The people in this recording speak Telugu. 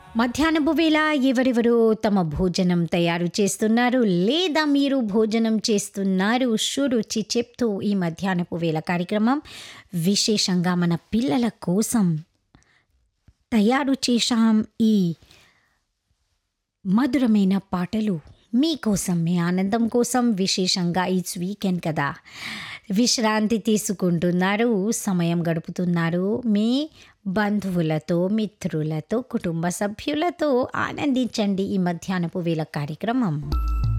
మధ్యాహ్నపు వేళ ఎవరెవరు తమ భోజనం తయారు చేస్తున్నారు లేదా మీరు భోజనం చేస్తున్నారు షురుచి చెప్తూ ఈ మధ్యాహ్నపు వేళ కార్యక్రమం విశేషంగా మన పిల్లల కోసం తయారు చేశాం ఈ మధురమైన పాటలు మీకోసం మీ ఆనందం కోసం విశేషంగా ఇట్స్ వీకెండ్ కదా విశ్రాంతి తీసుకుంటున్నారు సమయం గడుపుతున్నారు మీ బంధువులతో మిత్రులతో కుటుంబ సభ్యులతో ఆనందించండి ఈ మధ్యాహ్నపు వేళ కార్యక్రమం